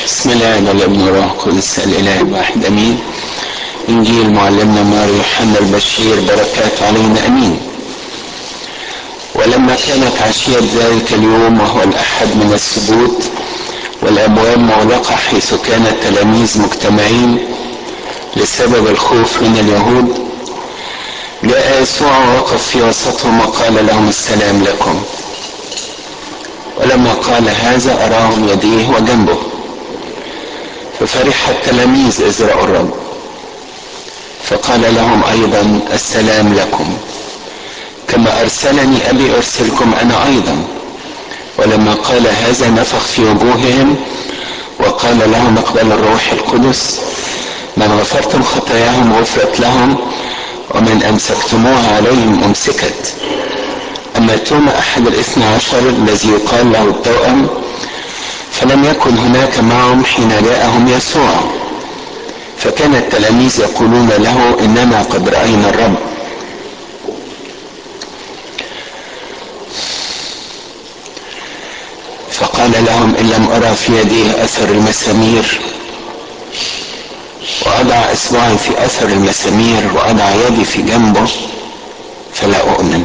بسم الله والابن والروح القدس الاله الواحد امين انجيل معلمنا مار يوحنا البشير بركات علينا امين ولما كانت عشية ذلك اليوم وهو الأحد من السبوت والأبواب مغلقة حيث كان التلاميذ مجتمعين لسبب الخوف من اليهود جاء يسوع ووقف في وسطهم وقال لهم السلام لكم ولما قال هذا أراهم يديه وجنبه ففرح التلاميذ إذ رأوا الرب فقال لهم أيضا السلام لكم كما أرسلني أبي أرسلكم أنا أيضا ولما قال هذا نفخ في وجوههم وقال لهم اقبلوا الروح القدس من غفرتم خطاياهم غفرت لهم ومن أمسكتموها عليهم أمسكت أما توما أحد الاثنى عشر الذي يقال له التوأم فلم يكن هناك معهم حين جاءهم يسوع فكان التلاميذ يقولون له إننا قد رأينا الرب فقال لهم إن لم أرى في يديه أثر المسامير وأضع إصبعي في أثر المسامير وأضع يدي في جنبه فلا أؤمن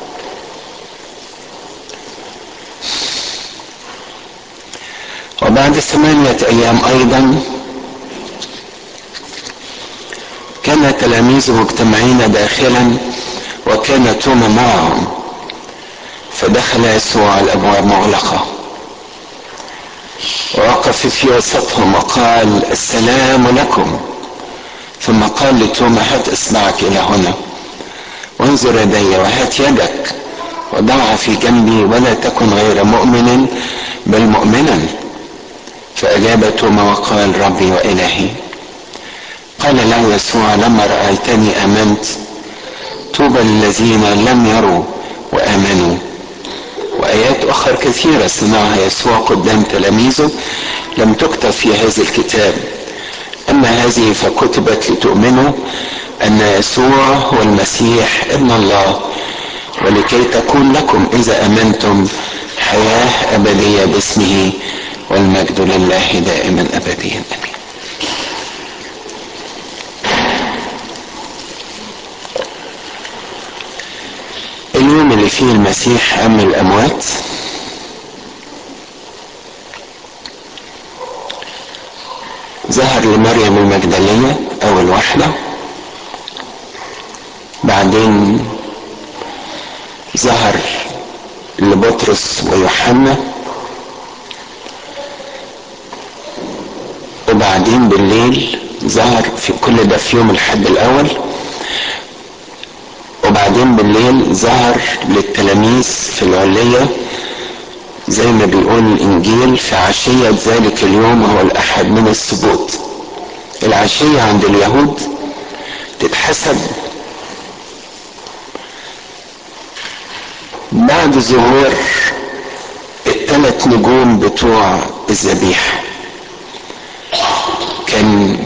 وبعد ثمانية أيام أيضا كان تلاميذه مجتمعين داخلا وكان توما معهم فدخل يسوع الأبواب مغلقة ووقف في وسطهم وقال السلام لكم ثم قال لتوما هات اصبعك الى هنا وانظر يدي وهات يدك وضعها في جنبي ولا تكن غير مؤمن بل مؤمنا فاجاب توما وقال ربي والهي قال له يسوع لما رايتني امنت طوبى للذين لم يروا وامنوا وآيات أخرى كثيرة صنعها يسوع قدام تلاميذه لم تكتب في هذا الكتاب أما هذه فكتبت لتؤمنوا أن يسوع هو المسيح ابن الله ولكي تكون لكم إذا أمنتم حياة أبدية باسمه والمجد لله دائما أبديا أمين اليوم اللي فيه المسيح قام من الأموات ظهر لمريم المجدلية أول واحدة بعدين ظهر لبطرس ويوحنا وبعدين بالليل ظهر في كل ده في يوم الحد الأول وبعدين بالليل ظهر للتلاميذ في العلية زي ما بيقول الإنجيل في عشية ذلك اليوم هو الأحد من السبوت العشية عند اليهود تتحسب بعد ظهور الثلاث نجوم بتوع الذبيحة كان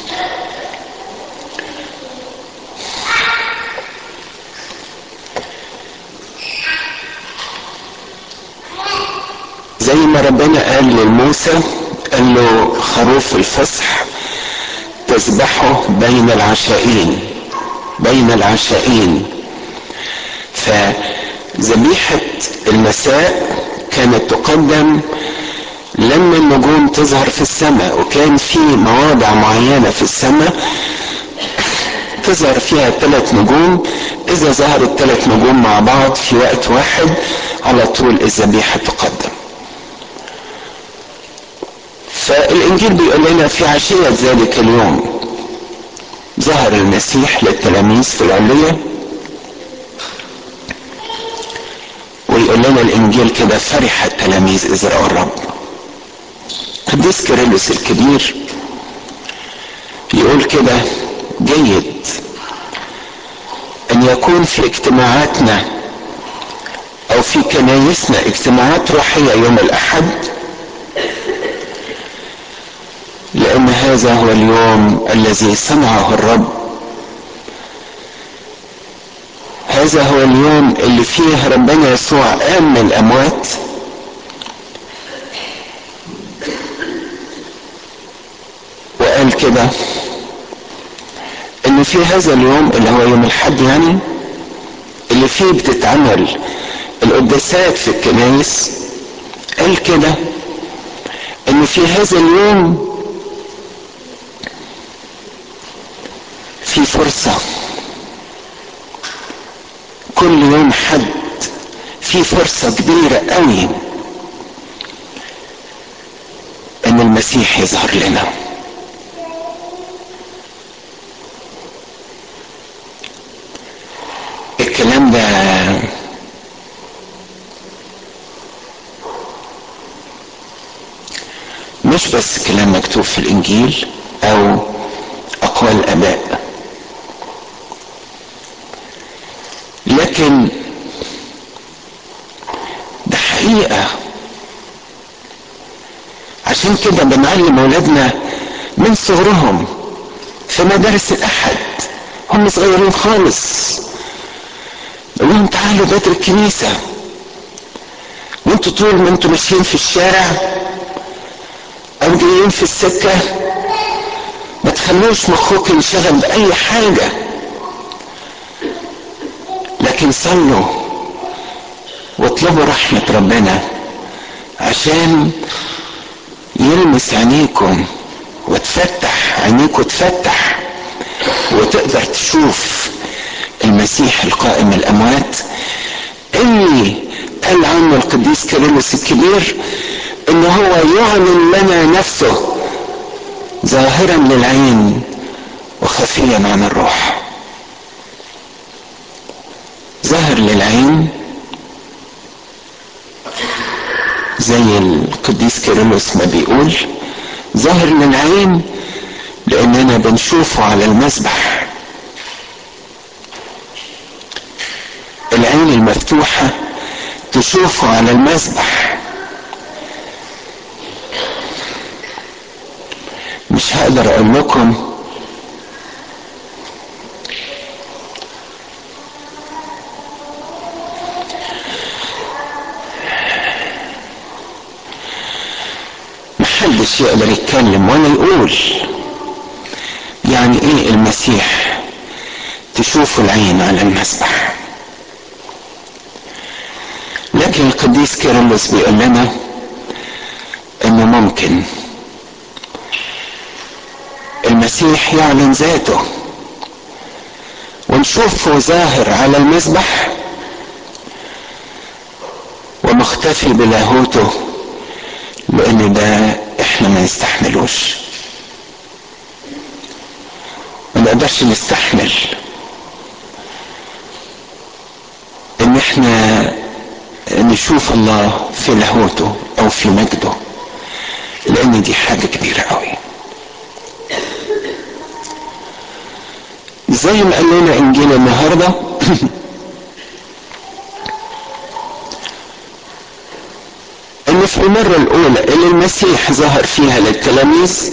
زي ما ربنا قال لموسى قال له خروف الفصح تذبحه بين العشائين بين العشائين فذبيحة المساء كانت تقدم لما النجوم تظهر في السماء وكان في مواضع معينة في السماء تظهر فيها ثلاث نجوم إذا ظهر الثلاث نجوم مع بعض في وقت واحد على طول الذبيحة تقدم فالإنجيل بيقول لنا في عشية ذلك اليوم ظهر المسيح للتلاميذ في العلية ويقول لنا الإنجيل كده فرح التلاميذ إذ رأوا الرب قديس كيرلس الكبير يقول كده جيد أن يكون في اجتماعاتنا أو في كنايسنا اجتماعات روحية يوم الأحد لأن هذا هو اليوم الذي صنعه الرب هذا هو اليوم اللي فيه ربنا يسوع قام من الأموات كده ان في هذا اليوم اللي هو يوم الحد يعني اللي فيه بتتعمل القداسات في الكنائس قال كده ان في هذا اليوم في فرصة كل يوم حد في فرصة كبيرة قوي ان المسيح يظهر لنا الكلام ده مش بس كلام مكتوب في الانجيل او اقوال اباء لكن ده حقيقه عشان كده بنعلم اولادنا من صغرهم في مدارس الاحد هم صغيرين خالص نقول لهم تعالوا بدر الكنيسه وانتوا طول ما انتوا ماشيين في الشارع او جايين في السكه ما تخلوش مخك ينشغل باي حاجه لكن صلوا واطلبوا رحمه ربنا عشان يلمس عينيكم وتفتح عينيكم تفتح وتقدر تشوف المسيح القائم الاموات اللي قال عنه القديس كيرلس الكبير ان هو يعلن لنا نفسه ظاهرا للعين وخفيا عن الروح ظاهر للعين زي القديس كيرلس ما بيقول ظاهر للعين لاننا بنشوفه على المسبح العين المفتوحة تشوفه على المسبح مش هقدر اقول لكم محدش يقدر يتكلم ولا يقول يعني ايه المسيح تشوف العين على المسبح لكن القديس كيرلس بيقول لنا انه ممكن المسيح يعلن ذاته ونشوفه ظاهر على المسبح ومختفي بلاهوته لان ده احنا ما نستحملوش ما نقدرش نستحمل ان احنا نشوف الله في لاهوته او في مجده لان دي حاجه كبيره قوي زي ما قال لنا انجيل النهارده ان في المره الاولى اللي المسيح ظهر فيها للتلاميذ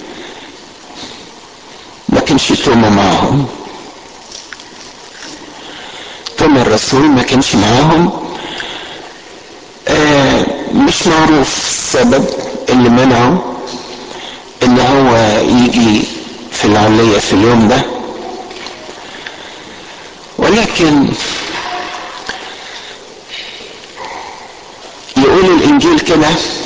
ما كانش توما معاهم توما الرسول ما كانش معاهم آه مش معروف السبب اللي منعه ان هو يجي في العلية في اليوم ده ولكن يقول الانجيل كده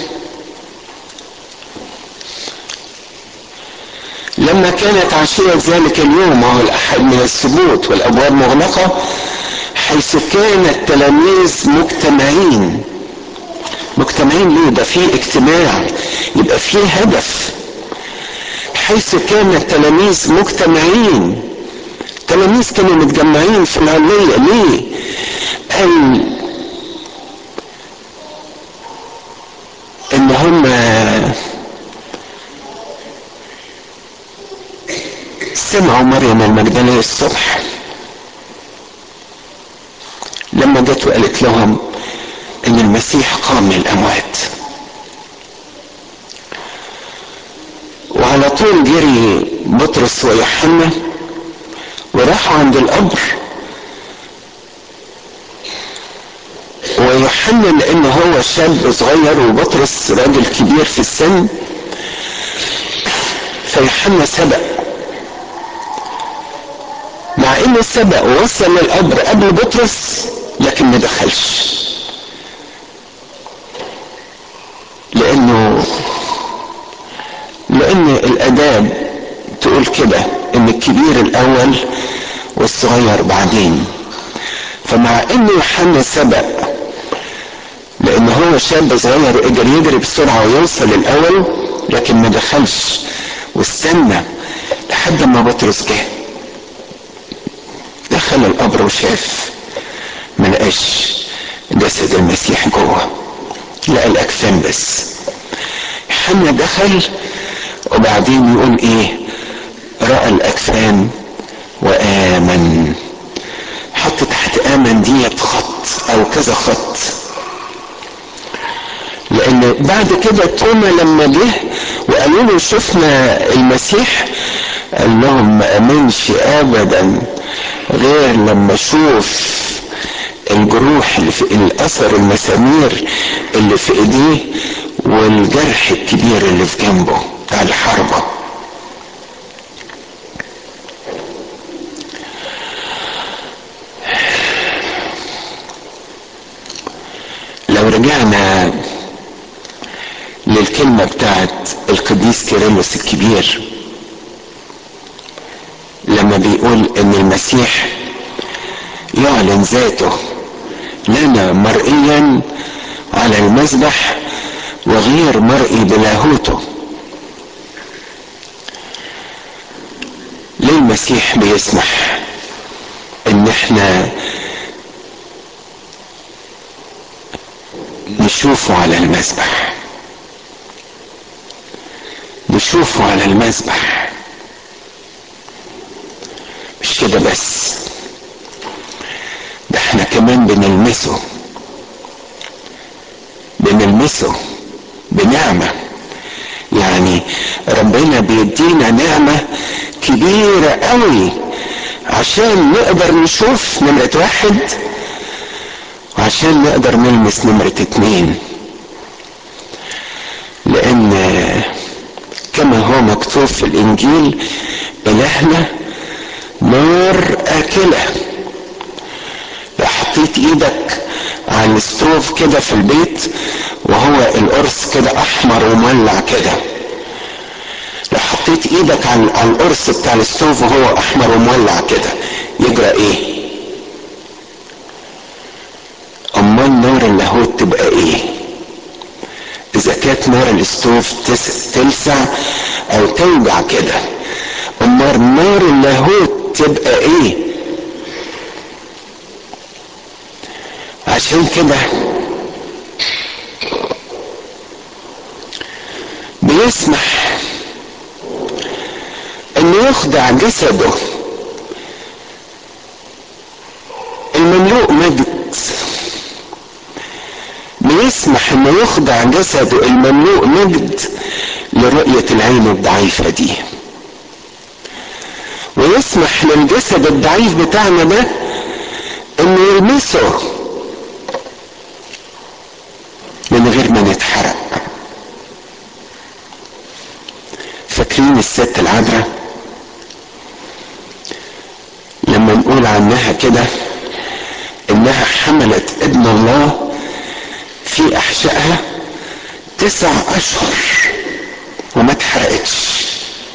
لما كانت عشية ذلك اليوم وهو الأحد من السبوت والأبواب مغلقة حيث كان التلاميذ مجتمعين مجتمعين ليه ده في اجتماع يبقى في هدف حيث كان التلاميذ مجتمعين التلاميذ كانوا متجمعين في العلية ليه قال ان هم سمعوا مريم المجدلية الصبح لما جت وقالت لهم ان المسيح قام من الاموات وعلى طول جري بطرس ويوحنا وراحوا عند القبر ويوحنا لان هو شاب صغير وبطرس راجل كبير في السن فيوحنا سبق مع انه سبق ووصل للقبر قبل بطرس لكن ما دخلش لانه لان الاداب تقول كده ان الكبير الاول والصغير بعدين فمع ان يوحنا سبق لان هو شاب صغير وقدر يجري بسرعه ويوصل الاول لكن ما دخلش واستنى لحد ما بطرس جه دخل القبر وشاف ما لقاش جسد المسيح جوه لقى الاجسام بس يوحنا دخل وبعدين يقول ايه راى الاجسام وامن حط تحت امن ديت خط او كذا خط لان بعد كده توما لما جه وقالوا له شفنا المسيح قال لهم ما امنش ابدا غير لما اشوف الجروح اللي في الاثر المسامير اللي في ايديه والجرح الكبير اللي في جنبه بتاع الحربه لو رجعنا للكلمة بتاعت القديس كيرلس الكبير لما بيقول ان المسيح يعلن ذاته لنا مرئيا على المذبح وغير مرئي بلاهوته ليه المسيح بيسمح ان احنا نشوفه على المذبح نشوفه على المذبح مش كده بس ده احنا كمان بنلمسه بنلمسه بنعمة يعني ربنا بيدينا نعمة كبيرة قوي عشان نقدر نشوف نمرة واحد وعشان نقدر نلمس نمرة اتنين لان كما هو مكتوب في الانجيل الهنا نار اكله لو حطيت ايدك على الستوف كده في البيت وهو القرص كده احمر ومولع كده لو حطيت ايدك على القرص بتاع الستوف وهو احمر ومولع كده يجرى ايه امال نار اللاهوت تبقى ايه اذا كانت نار الستوف تلسع او توجع كده امال نار اللاهوت تبقى ايه عشان كده بيسمح انه يخضع جسده المملوء مجد بيسمح انه يخضع جسده المملوء مجد لرؤية العين الضعيفة دي ويسمح للجسد الضعيف بتاعنا ده انه يلمسه من غير ما نتحرق فاكرين الست العذراء لما نقول عنها كده انها حملت ابن الله في احشائها تسع اشهر وما اتحرقتش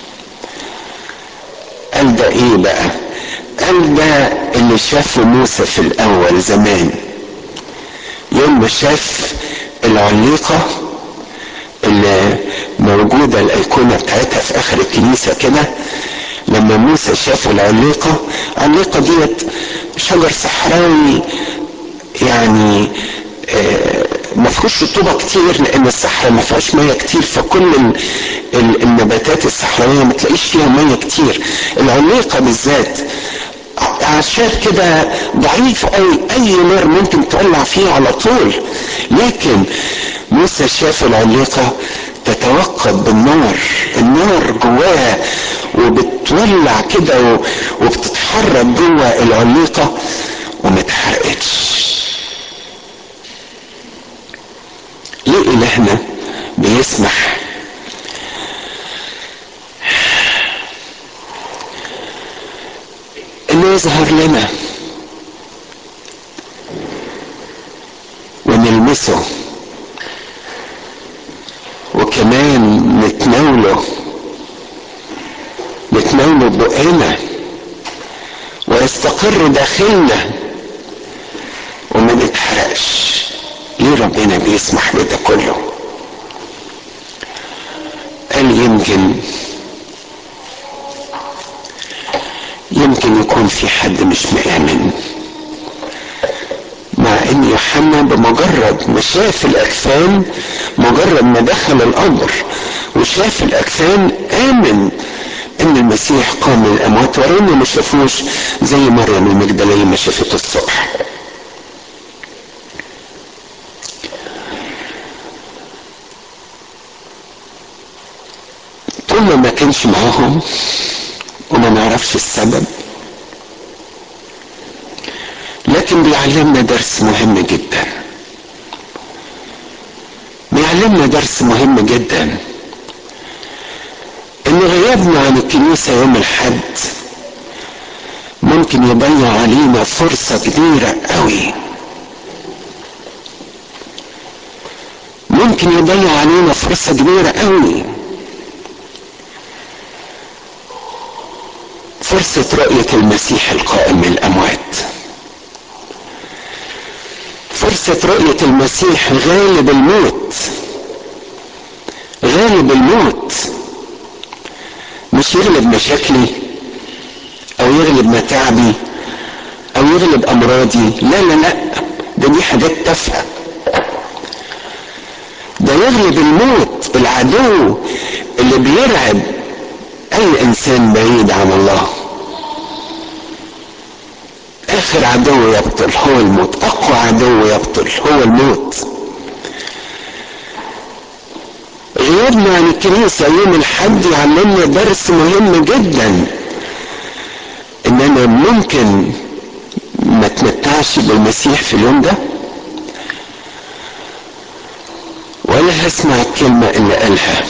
قال ده ايه بقى قال ده اللي شافه موسى في الاول زمان يوم ما شاف العليقة اللي موجودة الايقونة بتاعتها في اخر الكنيسة كده لما موسى شاف العليقة العليقة ديت شجر صحراوي يعني آه ما فيهوش رطوبة كتير لأن الصحراء ما فيهاش مية كتير فكل ال ال النباتات الصحراوية ما تلاقيش فيها مية كتير العليقة بالذات عشان كده ضعيف قوي اي نار ممكن تولع فيه على طول لكن موسى شاف العليقة تتوقد بالنار النار جواها وبتولع كده وبتتحرك جوه العليقة وما اتحرقتش ليه إلهنا بيسمح يظهر لنا ونلمسه وكمان نتناوله نتناوله بقنا ويستقر داخلنا وما نتحرقش ليه ربنا بيسمح بده كله قال يمكن يمكن يكون في حد مش مآمن مع ان يوحنا بمجرد ما شاف الاجسام مجرد ما دخل الامر وشاف الاجسام امن ان المسيح قام من الاموات ورغم ما شافوش زي مريم المجدليه ما شافته الصبح طول ما كانش معاهم وما نعرفش السبب لكن بيعلمنا درس مهم جدا بيعلمنا درس مهم جدا ان غيابنا عن الكنيسة يوم الحد ممكن يضيع علينا فرصة كبيرة قوي ممكن يضيع علينا فرصة كبيرة قوي فرصة رؤية المسيح القائم من الأموات فرصة رؤية المسيح غالب الموت غالب الموت مش يغلب مشاكلي او يغلب متاعبي او يغلب امراضي لا لا لا ده دي حاجات تافهه ده يغلب الموت العدو اللي بيرعب اي انسان بعيد عن الله اخر عدو يبطل هو الموت اقوى عدو يبطل هو الموت غيابنا عن الكنيسة يوم الحد يعلمنا درس مهم جدا ان انا ممكن ما اتمتعش بالمسيح في اليوم ده ولا هسمع الكلمة اللي قالها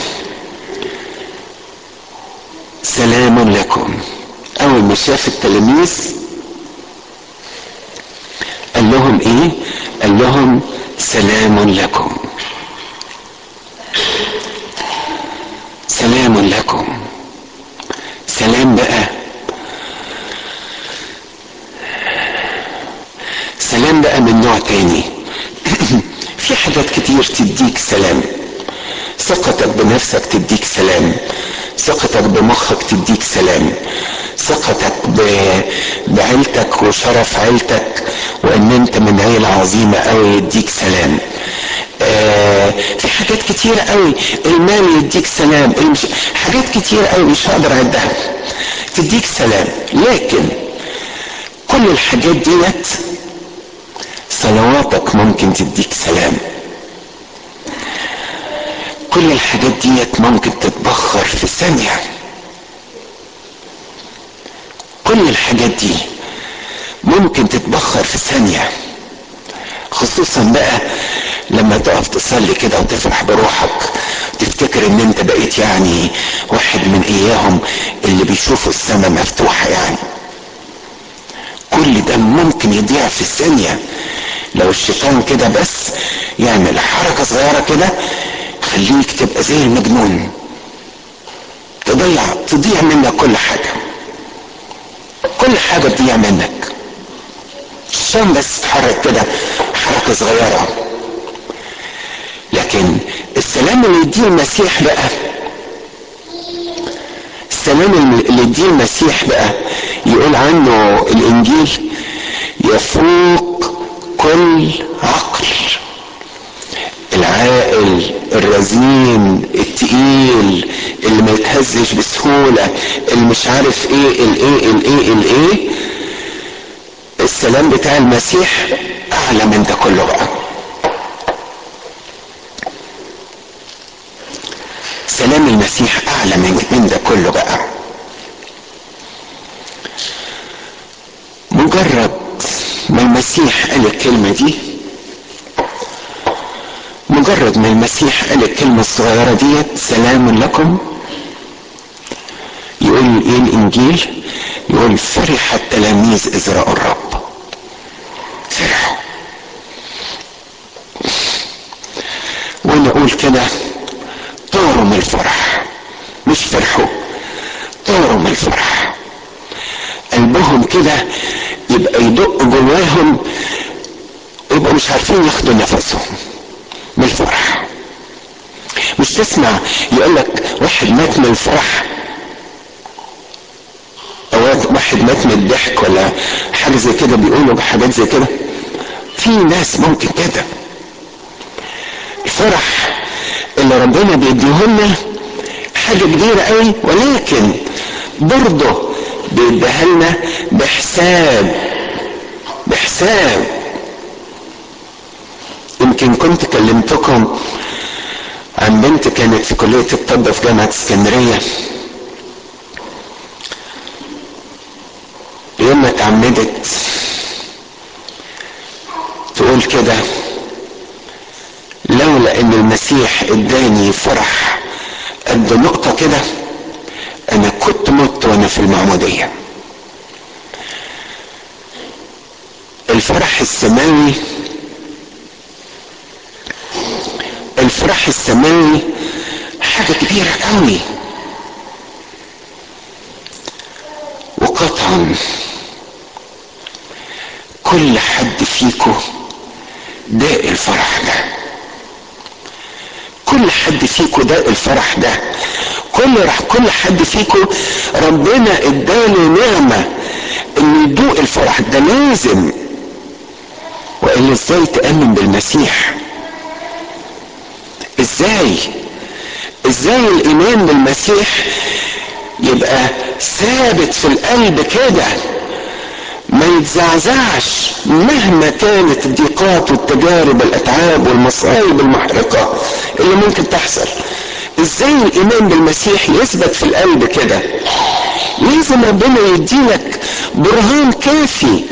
سلام لكم اول ما شاف التلاميذ قال لهم ايه قال لهم سلام لكم سلام لكم سلام بقى سلام بقى من نوع تاني في حاجات كتير تديك سلام ثقتك بنفسك تديك سلام ثقتك بمخك تديك سلام ثقتك ب... بعيلتك وشرف عيلتك وان انت من عيلة عظيمة قوي يديك سلام آه في حاجات كتيرة قوي المال يديك سلام المش... حاجات كتيرة قوي مش هقدر اعدها تديك سلام لكن كل الحاجات ديت صلواتك ممكن تديك سلام كل الحاجات ديت ممكن تتبخر في ثانية كل الحاجات دي ممكن تتبخر في ثانية خصوصا بقى لما تقف تصلي كده وتفرح بروحك تفتكر ان انت بقيت يعني واحد من اياهم اللي بيشوفوا السماء مفتوحة يعني كل ده ممكن يضيع في الثانية لو الشيطان كده بس يعمل حركة صغيرة كده خليك تبقى زي المجنون تضيع تضيع منك كل حاجة كل حاجة تضيع منك الشيطان بس تحرك كده حركة صغيرة لكن السلام اللي يديه المسيح بقى السلام اللي يديه المسيح بقى يقول عنه الانجيل يفوق كل عقل العاقل الرزين التقيل اللي ما يتهزش بسهولة اللي مش عارف ايه الايه الايه الايه السلام بتاع المسيح اعلى من ده كله بقى سلام المسيح اعلى من من ده كله بقى مجرد ما المسيح قال الكلمه دي مجرد ما المسيح قال الكلمه الصغيره ديت سلام لكم يقول ايه الانجيل يقول فرح التلاميذ اذ راوا الرب فرحوا وانا اقول كده طاروا من الفرح مش فرحوا طاروا من الفرح قلبهم كده يبقى يدق جواهم يبقوا مش عارفين ياخدوا نفسهم من الفرح مش تسمع يقول لك واحد مات من الفرح او واحد مات من الضحك ولا حاجه زي كده بيقولوا بحاجات زي كده في ناس ممكن كده الفرح اللي ربنا بيديهولنا حاجه كبيره قوي ولكن برضه بيديها لنا بحساب بحساب يمكن كنت كلمتكم عن بنت كانت في كلية الطب في جامعة اسكندرية يوم ما اتعمدت تقول كده لولا ان المسيح اداني فرح قد نقطة كده انا كنت مت وانا في المعمودية الفرح السماوي الفرح السماوي حاجة كبيرة قوي وقطعا كل حد فيكم داق الفرح ده كل حد فيكم داق الفرح ده كل راح كل حد فيكم ربنا اداله نعمة انه يدوق الفرح ده لازم والا ازاي تأمن بالمسيح ازاي ازاي الايمان بالمسيح يبقى ثابت في القلب كده ما يتزعزعش مهما كانت الضيقات والتجارب الاتعاب والمصايب المحرقه اللي ممكن تحصل ازاي الايمان بالمسيح يثبت في القلب كده لازم ربنا يديلك برهان كافي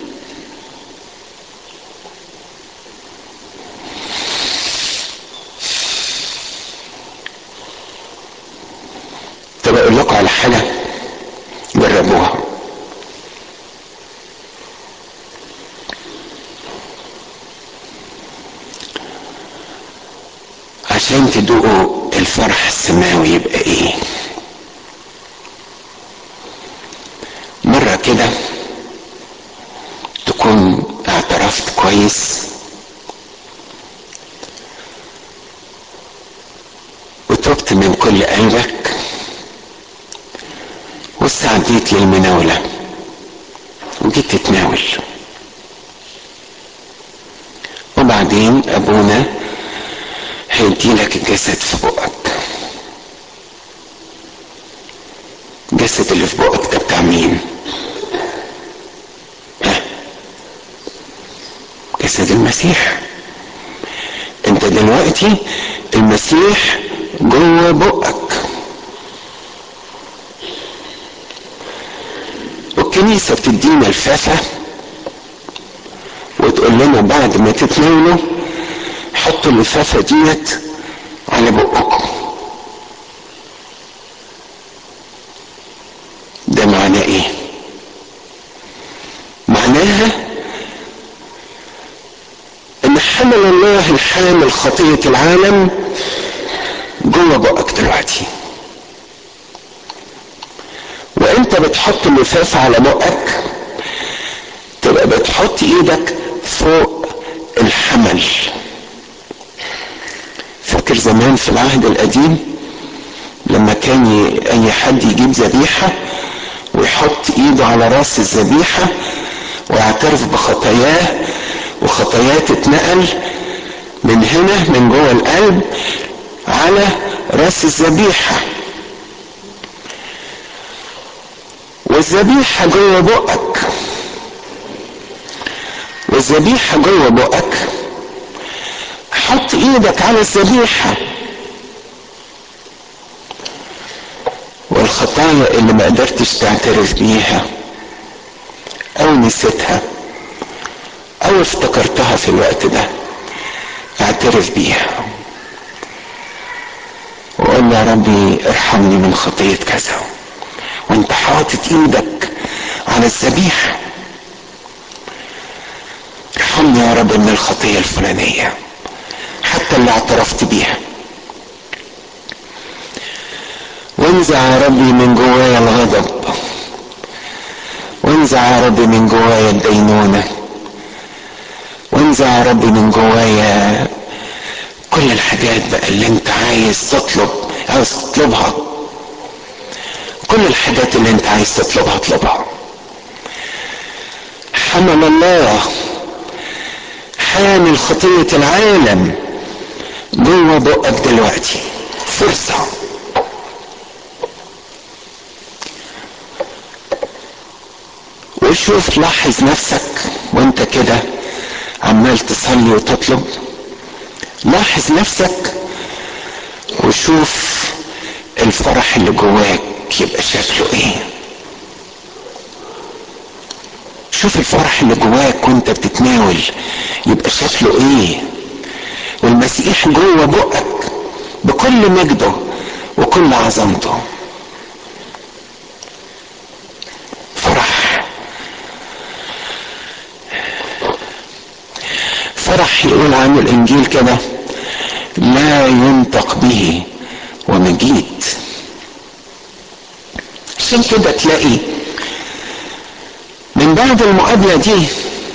طب اقول لكم على حاجه جربوها عشان تدوقوا الفرح السماوي يبقى ايه مرة كده تكون اعترفت كويس وتبت من كل قلبك واستعديت للمناولة وجيت تتناول وبعدين ابونا هيديلك الجسد في بقك الجسد اللي في بقك ده بتاع مين ها جسد المسيح انت دلوقتي المسيح جوه بقك والكنيسة بتدينا الفافة وتقول لنا بعد ما تتناولوا حطوا اللفافة ديت على بقكم ده معناه ايه معناها ان حمل الله الحامل خطية العالم جوه بقك دلوقتي وانت بتحط اللفافة على بقك تبقى بتحط ايدك فوق الحمل فاكر زمان في العهد القديم لما كان ي... اي حد يجيب ذبيحة ويحط ايده على راس الذبيحة ويعترف بخطاياه وخطاياه تتنقل من هنا من جوه القلب على راس الذبيحة والذبيحة جوه بقك والذبيحة جوه بقك حط ايدك على الذبيحة والخطايا اللي ما قدرتش تعترف بيها او نسيتها او افتكرتها في الوقت ده اعترف بيها وقول يا ربي ارحمني من خطية كذا وانت حاطط ايدك على الذبيحة ارحمني يا رب من الخطية الفلانية حتى اللي اعترفت بيها وانزع يا ربي من جوايا الغضب وانزع يا ربي من جوايا الدينونة وانزع يا ربي من جوايا كل الحاجات بقى اللي انت عايز تطلب عايز تطلبها كل الحاجات اللي انت عايز تطلبها اطلبها حمل الله حامل خطية العالم جوه بقك دلوقتي فرصة وشوف لاحظ نفسك وانت كده عمال تصلي وتطلب لاحظ نفسك وشوف الفرح اللي جواك يبقى شكله ايه شوف الفرح اللي جواك وانت بتتناول يبقى شكله ايه والمسيح جوه بقك بكل مجده وكل عظمته فرح فرح يقول عنه الانجيل كده لا ينطق به ومجيد عشان كده تلاقي من بعد المقابلة دي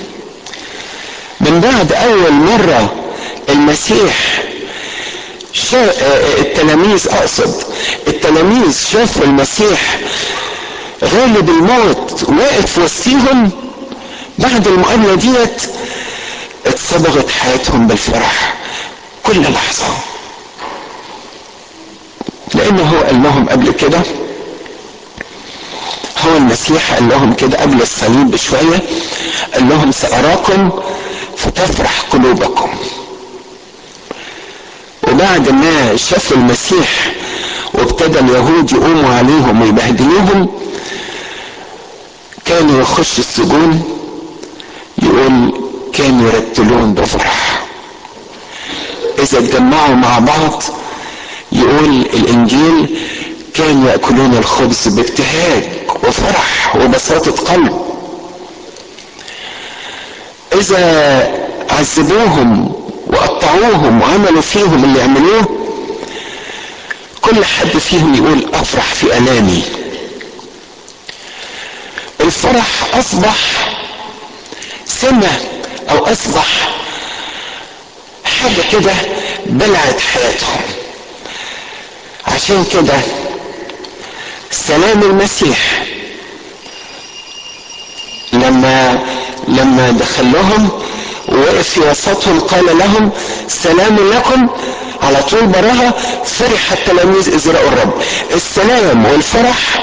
من بعد أول مرة المسيح شا... التلاميذ أقصد التلاميذ شافوا المسيح غالب الموت واقف وسطيهم بعد المقابلة ديت اتصبغت حياتهم بالفرح كل لحظة لأنه هو قال لهم قبل كده هو المسيح قال لهم كده قبل الصليب بشوية قال لهم سأراكم فتفرح قلوبكم وبعد ما شافوا المسيح وابتدى اليهود يقوموا عليهم ويبهدلوهم كانوا يخش السجون يقول كانوا يرتلون بفرح اذا اتجمعوا مع بعض يقول الانجيل كانوا ياكلون الخبز بابتهاج وفرح وبساطه قلب اذا عذبوهم وقطعوهم وعملوا فيهم اللي عملوه كل حد فيهم يقول افرح في الامي الفرح اصبح سمه او اصبح حاجه كده بلعت حياتهم عشان كده سلام المسيح لما لما دخل لهم ووقف في وسطهم قال لهم سلام لكم على طول براها فرح التلاميذ اذ راوا الرب السلام والفرح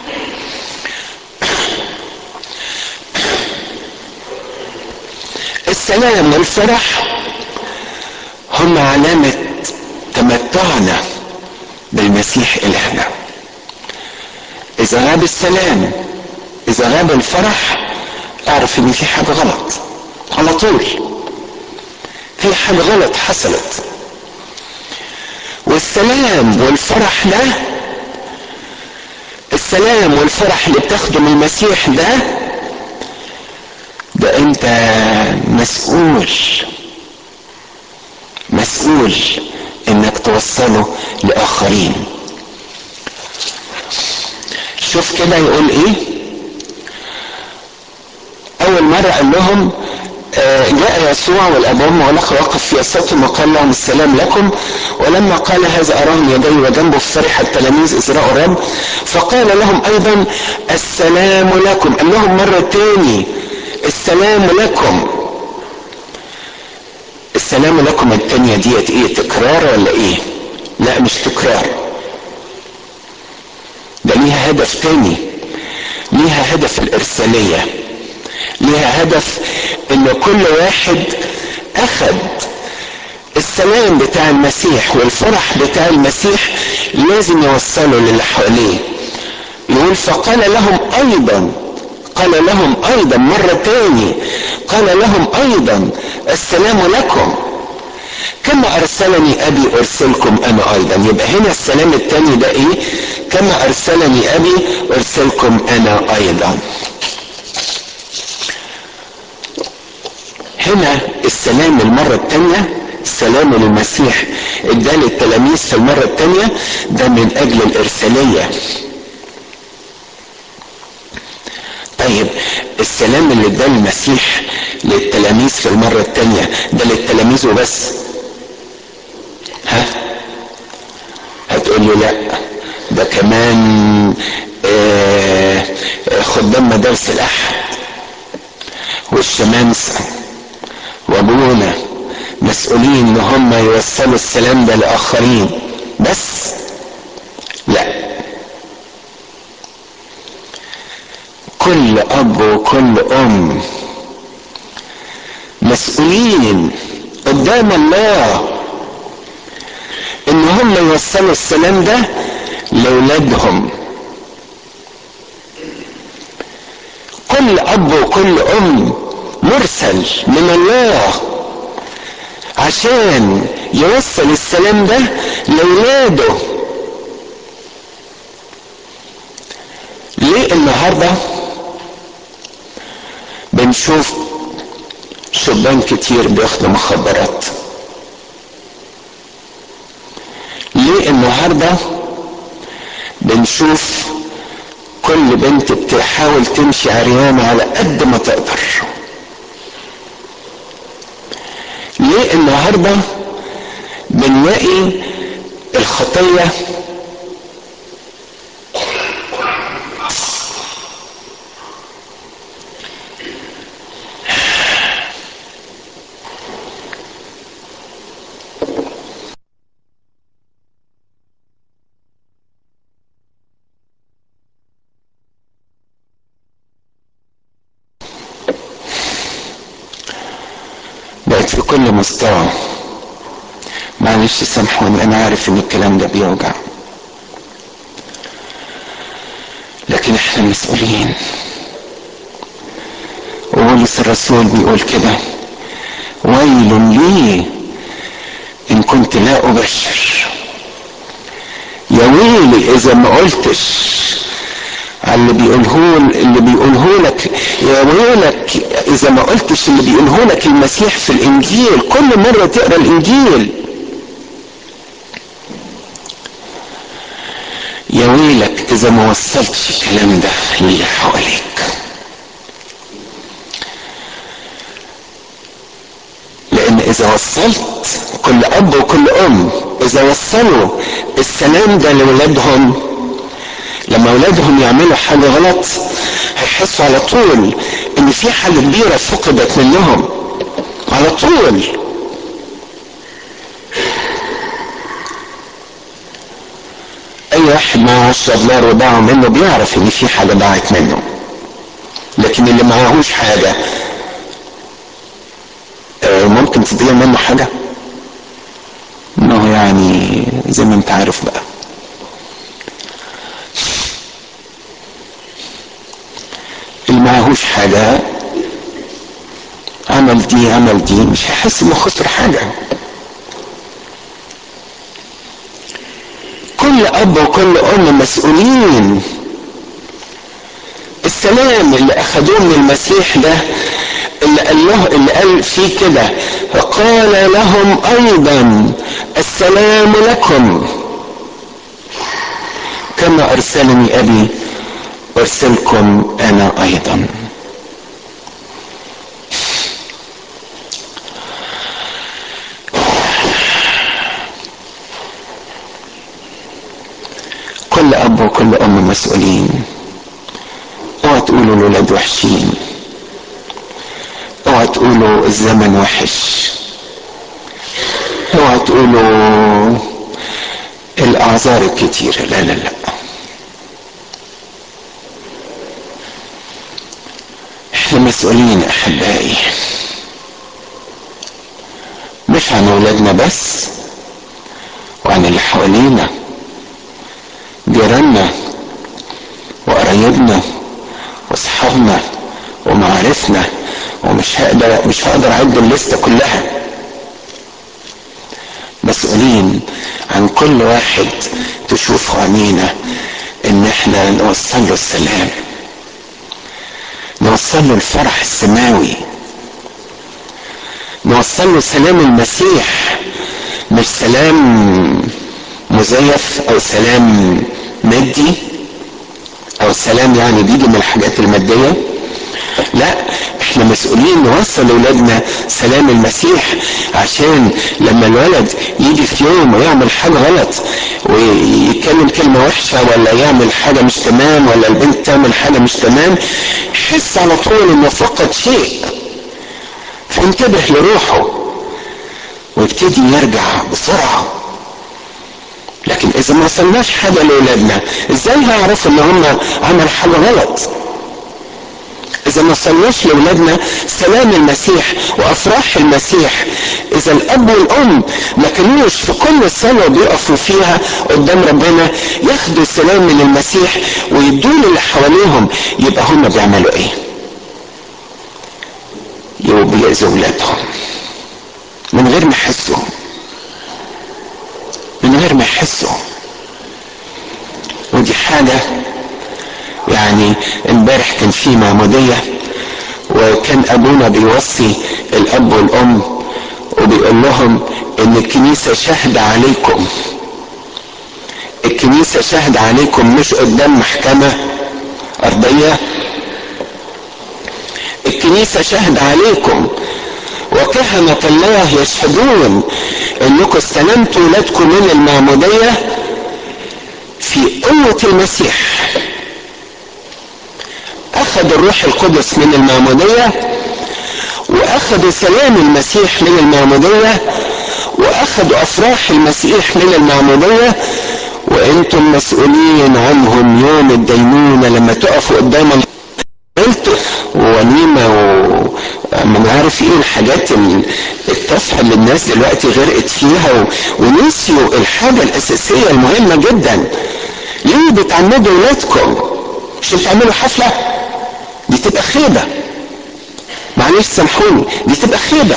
السلام والفرح هم علامة تمتعنا بالمسيح إلهنا إذا غاب السلام إذا غاب الفرح أعرف إن في حاجة غلط على طول في حاجة غلط حصلت والسلام والفرح ده السلام والفرح اللي بتاخده من المسيح ده ده انت مسؤول مسؤول انك توصله لاخرين شوف كده يقول ايه اول مرة قال لهم جاء يسوع والابواب مغلقه وقف في وسطهم وقال لهم السلام لكم ولما قال هذا اراهم يديه وجنبه فرح التلاميذ اذ راوا الرب فقال لهم ايضا السلام لكم قال لهم مره تاني السلام لكم السلام لكم التانية ديت ايه تكرار ولا ايه لا مش تكرار ده ليها هدف تاني ليها هدف الارساليه ليها هدف ان كل واحد اخد السلام بتاع المسيح والفرح بتاع المسيح لازم يوصله للي حواليه يقول فقال لهم ايضا قال لهم ايضا مرة تاني قال لهم ايضا السلام لكم كما ارسلني ابي ارسلكم انا ايضا يبقى هنا السلام التاني ده ايه كما ارسلني ابي ارسلكم انا ايضا ادانا السلام المرة التانية السلام المسيح اداه للتلاميذ في المرة التانية ده من اجل الارسالية طيب السلام اللي اداه المسيح للتلاميذ في المرة التانية ده للتلاميذ وبس ها هتقول لي لا ده كمان آه خدام مدارس الاحد والشمامسة وابونا مسؤولين ان هم يوصلوا السلام ده لاخرين بس لا كل اب وكل ام مسؤولين قدام الله ان هم يوصلوا السلام ده لاولادهم كل اب وكل ام مرسل من الله عشان يوصل السلام ده لاولاده ليه النهارده بنشوف شبان كتير بياخدوا مخدرات ليه النهارده بنشوف كل بنت بتحاول تمشي عريانة على قد ما تقدر ليه النهارده بنلاقي الخطيه بقت في كل مستوى معلش سامحوني انا عارف ان الكلام ده بيوجع لكن احنا مسؤولين وبولس الرسول بيقول كده ويل لي ان كنت لا ابشر يا ويلي اذا ما قلتش على اللي بيقوله اللي بيقوله لك يا ويلك اذا ما قلتش اللي بيقوله لك المسيح في الانجيل كل مره تقرا الانجيل يا ويلك اذا ما وصلتش الكلام ده للي حواليك لان اذا وصلت كل اب وكل ام اذا وصلوا السلام ده لاولادهم لما اولادهم يعملوا حاجه غلط هيحسوا على طول ان في حاجه كبيره فقدت منهم على طول اي واحد معاه 10 دولار وضاعوا منه بيعرف ان في حاجه ضاعت منه لكن اللي معهوش حاجه ممكن تضيع منه حاجه انه يعني زي ما انت عارف بقى اللي معهوش حاجة عمل دي عمل دي مش هيحس انه خسر حاجة كل اب وكل ام مسؤولين السلام اللي اخذوه من المسيح ده اللي قال له اللي قال فيه كده فقال لهم ايضا السلام لكم كما ارسلني ابي ارسلكم انا ايضا كل اب وكل ام مسؤولين اوعى تقولوا الولاد وحشين اوعى تقولوا الزمن وحش اوعى تقولوا الاعذار الكتيره لا لا لا احنا مسؤولين احبائي مش عن اولادنا بس وعن اللي حوالينا جيراننا وقرايبنا واصحابنا ومعارفنا ومش هقدر مش هقدر اعد الليسته كلها مسؤولين عن كل واحد تشوفه عينينا ان احنا نوصل له السلام نوصل له الفرح السماوي نوصل له سلام المسيح مش سلام مزيف او سلام مادي او سلام يعني بيجي من الحاجات الماديه لا احنا مسؤولين نوصل لاولادنا سلام المسيح عشان لما الولد يجي في يوم ويعمل حاجه غلط ويتكلم كلمه وحشه ولا يعمل حاجه مش تمام ولا البنت تعمل حاجه مش تمام يحس على طول انه فقد شيء فينتبه لروحه ويبتدي يرجع بسرعه لكن اذا ما وصلناش حاجه لاولادنا ازاي هيعرفوا ان هم عملوا حاجه غلط اذا ما وصلناش لاولادنا سلام المسيح وافراح المسيح اذا الاب والام ما كانوش في كل صلاه بيقفوا فيها قدام ربنا ياخدوا سلام من المسيح ويدوا اللي حواليهم يبقى هم بيعملوا ايه يبقوا بيأذوا اولادهم من غير ما يحسوا من غير ما يحسوا ودي حاجه يعني امبارح كان في معمودية وكان ابونا بيوصي الاب والام وبيقول لهم ان الكنيسة شهد عليكم الكنيسة شهد عليكم مش قدام محكمة ارضية الكنيسة شهد عليكم وكهنة الله يشهدون انكم استلمتوا ولادكم من المعمودية في قوة المسيح اخذوا الروح القدس من المعمودية واخذوا سلام المسيح من المعمودية واخذوا افراح المسيح من المعمودية وانتم مسؤولين عنهم يوم الدينونة لما تقفوا قدام قلت وليمة ومن عارف ايه الحاجات التافهة اللي الناس دلوقتي غرقت فيها ونسيوا الحاجة الاساسية المهمة جدا ليه بتعمدوا ولادكم مش بتعملوا حفلة دي تبقى خيبة معلش سامحوني دي تبقى خيبة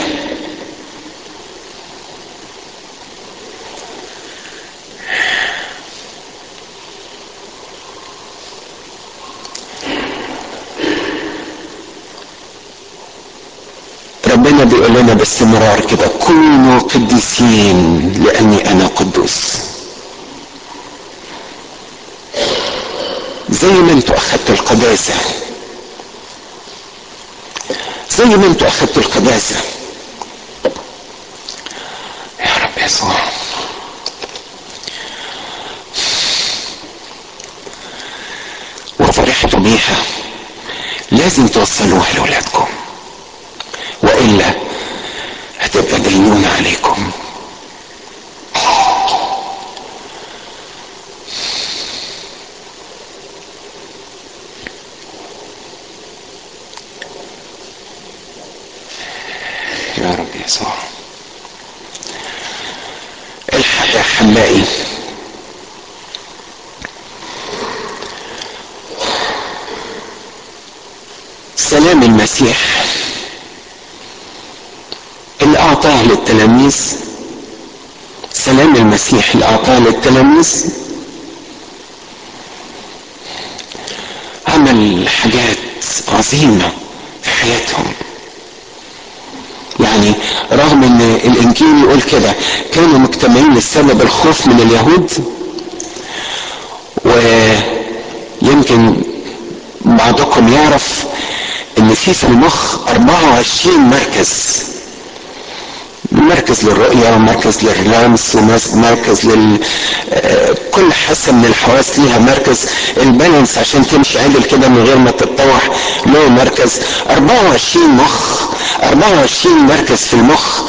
ربنا بيقول لنا باستمرار كده كونوا قديسين لاني انا قدوس زي ما انتوا اخدتوا القداسة زي ما انتوا اخدتوا القداسة يا رب يسوع وفرحتوا بيها لازم توصلوها لاولادكم والا هتبقى دينونة عليكم يا رب يسوع الحق يا حمائي سلام المسيح اللي اعطاه للتلاميذ سلام المسيح اللي اعطاه للتلاميذ عمل حاجات عظيمه في حياتهم يعني رغم ان الانجيل يقول كده كانوا مجتمعين للسبب الخوف من اليهود ويمكن بعضكم يعرف ان في في المخ 24 مركز مركز للرؤية ومركز للرمس ومركز لل كل حاسة من الحواس ليها مركز البالانس عشان تمشي عدل كده من غير ما تتطوح له مركز 24 مخ 24 مركز في المخ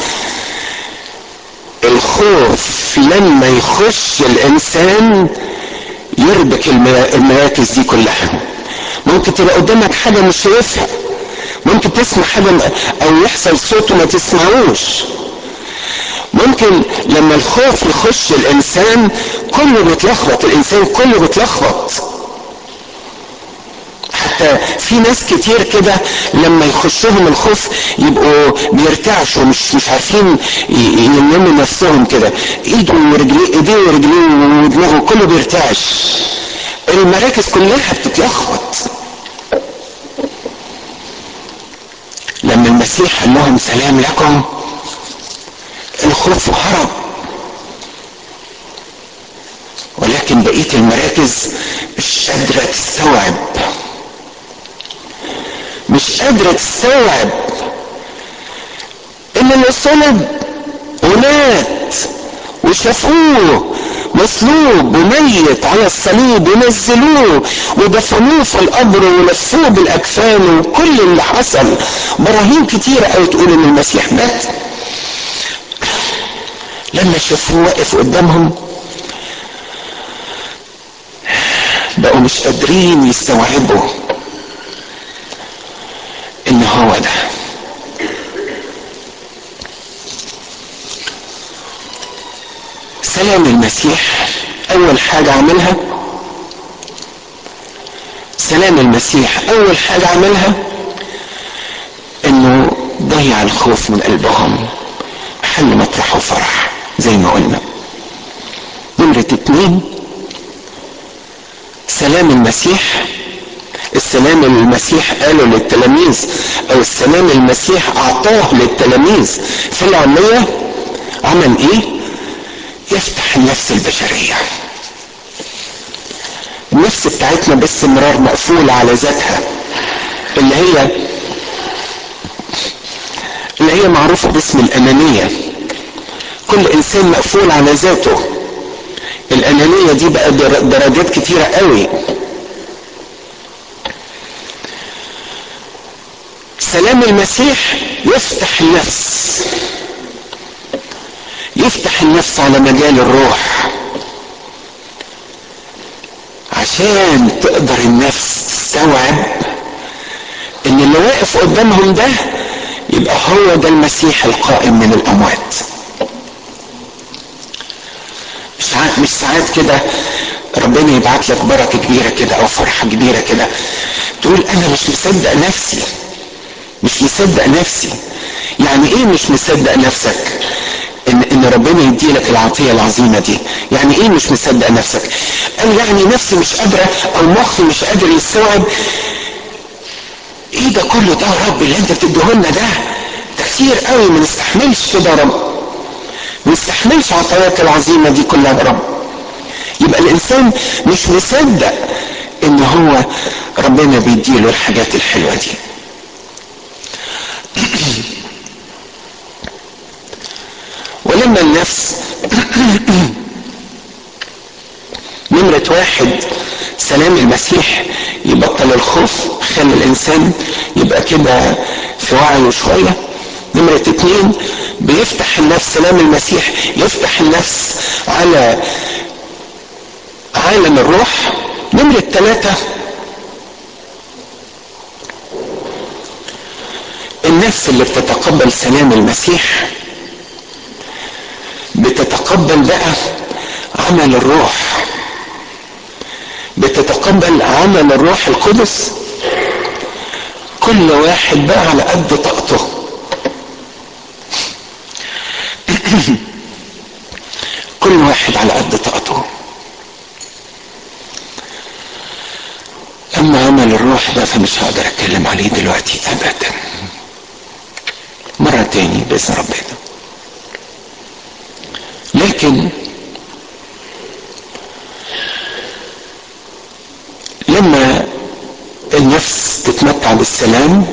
الخوف لما يخش الانسان يربك المراكز دي كلها ممكن تبقى قدامك حاجة مش شايفها ممكن تسمع حاجة او يحصل صوت وما تسمعوش ممكن لما الخوف يخش الانسان كله بيتلخبط الانسان كله بيتلخبط حتى في ناس كتير كده لما يخشهم الخوف يبقوا بيرتعشوا مش مش عارفين يلموا نفسهم كده ايده ورجليه ايديه ورجليه ودماغه كله بيرتعش المراكز كلها بتتلخبط لما المسيح قال لهم سلام لكم الخوف وهرب ولكن بقية المراكز مش قادرة تستوعب مش قادرة تستوعب ان اللي صلب ومات وشافوه مصلوب وميت على الصليب ونزلوه ودفنوه في القبر ولفوه بالاكفان وكل اللي حصل براهين كتيرة قوي تقول ان المسيح مات لما شافوه واقف قدامهم بقوا مش قادرين يستوعبوا ان هو ده سلام المسيح اول حاجة عملها سلام المسيح اول حاجة عملها انه ضيع الخوف من قلبهم حل مطرحه فرح زي ما قلنا نمرة اتنين سلام المسيح السلام اللي المسيح قاله للتلاميذ او السلام المسيح اعطاه للتلاميذ في العلية عمل ايه يفتح النفس البشرية النفس بتاعتنا باستمرار مقفولة على ذاتها اللي هي اللي هي معروفة باسم الأنانية كل إنسان مقفول على ذاته الأنانية دي بقى درجات كتيرة قوي سلام المسيح يفتح النفس يفتح النفس على مجال الروح عشان تقدر النفس تستوعب ان اللي واقف قدامهم ده يبقى هو ده المسيح القائم من الاموات مش مش ساعات كده ربنا يبعت لك بركه كبيره كده او فرحه كبيره كده تقول انا مش مصدق نفسي مش مصدق نفسي يعني ايه مش مصدق نفسك ان ان ربنا يدي لك العطيه العظيمه دي يعني ايه مش مصدق نفسك قال يعني نفسي مش قادره او مخي مش قادر يستوعب ايه ده كله ده يا رب اللي انت بتديهولنا ده ده كتير قوي ما نستحملش كده يا رب ما نستحملش عطاياك العظيمه دي كلها يا رب يبقى الانسان مش مصدق ان هو ربنا بيديله الحاجات الحلوه دي ولما النفس نمرة واحد سلام المسيح يبطل الخوف خلي الانسان يبقى كده في وعيه شوية نمرة اتنين بيفتح النفس سلام المسيح يفتح النفس على عالم الروح نمرة ثلاثة النفس اللي بتتقبل سلام المسيح بتتقبل بقى عمل الروح بتتقبل عمل الروح القدس كل واحد بقى على قد طاقته كل واحد على قد طاقته اما عمل الروح ده فمش هقدر اتكلم عليه دلوقتي ابدا مرة تاني بإذن ربنا لكن لما النفس تتمتع بالسلام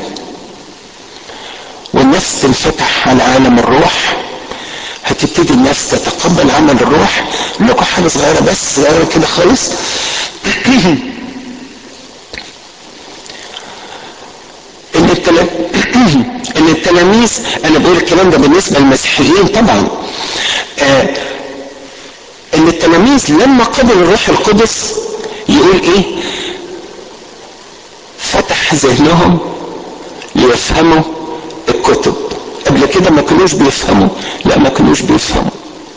والنفس تنفتح على عالم الروح هتبتدي النفس تتقبل عمل الروح لكم حاجة صغيرة بس صغيرة كده خالص ان التلام ان التلاميذ انا بقول الكلام ده بالنسبة للمسيحيين طبعا آه ان التلاميذ لما قبلوا الروح القدس يقول ايه فتح ذهنهم ليفهموا الكتب قبل كده ما كانوش بيفهموا لا ما كانوش بيفهموا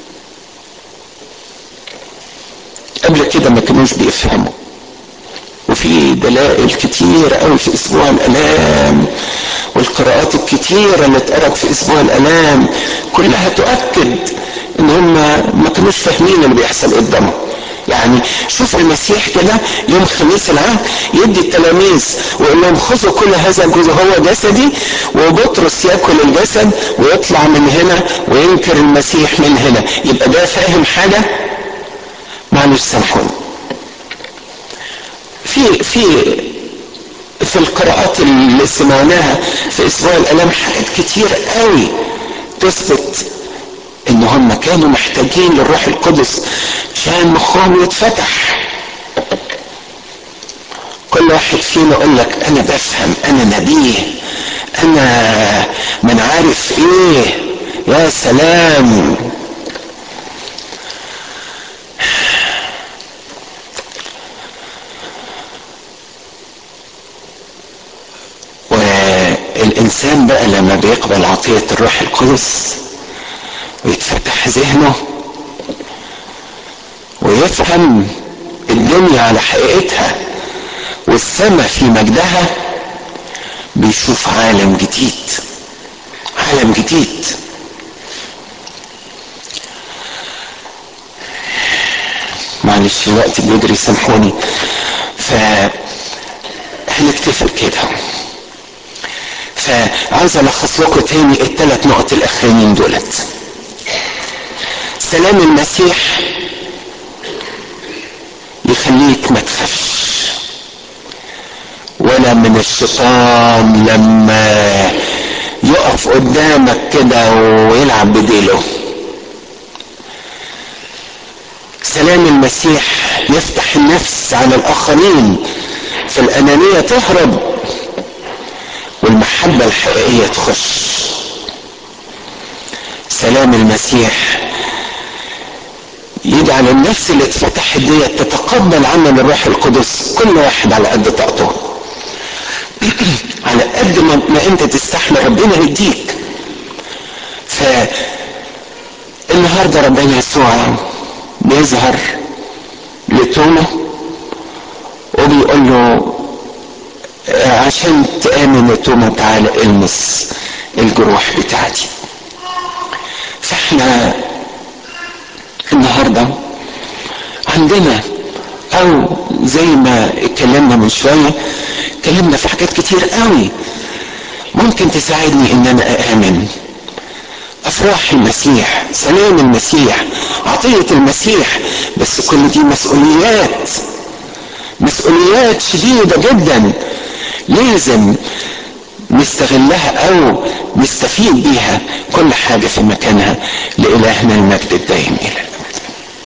قبل كده ما كانوش بيفهموا وفي دلائل كتير قوي في اسبوع الالام والقراءات الكتيره اللي اتقرت في اسبوع الالام كلها تؤكد ان هم ما كانوش فاهمين اللي بيحصل قدامهم يعني شوف المسيح كده يوم خميس العهد يدي التلاميذ ويقول لهم خذوا كل هذا الجزء هو جسدي وبطرس ياكل الجسد ويطلع من هنا وينكر المسيح من هنا يبقى ده فاهم حاجه معلش سامحوني في في في القراءات اللي سمعناها في اسبوع الالام حاجات كتير قوي تثبت ان هم كانوا محتاجين للروح القدس عشان مخهم يتفتح كل واحد فينا يقول لك انا بفهم انا نبيه انا من عارف ايه يا سلام والانسان بقى لما بيقبل عطيه الروح القدس ويتفتح ذهنه ويفهم الدنيا على حقيقتها والسماء في مجدها بيشوف عالم جديد عالم جديد معلش الوقت بيجري سامحوني ف هنكتفي كده فعاوز الخص لكم تاني الثلاث نقط الاخرانيين دولت سلام المسيح يخليك ما تخافش ولا من الشيطان لما يقف قدامك كده ويلعب بديله سلام المسيح يفتح النفس على الاخرين فالانانيه تهرب والمحبه الحقيقيه تخش سلام المسيح يجعل النفس اللي اتفتحت ديت تتقبل عمل الروح القدس كل واحد على قد طاقته على قد ما, ما انت تستحمل ربنا يديك ف النهارده ربنا يسوع بيظهر لتوما وبيقول له عشان تآمن يا توما تعالى المس الجروح بتاعتي فاحنا النهارده عندنا او زي ما اتكلمنا من شويه اتكلمنا في حاجات كتير قوي ممكن تساعدني ان انا اامن افراح المسيح سلام المسيح عطيه المسيح بس كل دي مسؤوليات مسؤوليات شديده جدا لازم نستغلها او نستفيد بيها كل حاجه في مكانها لالهنا المجد الدائم الى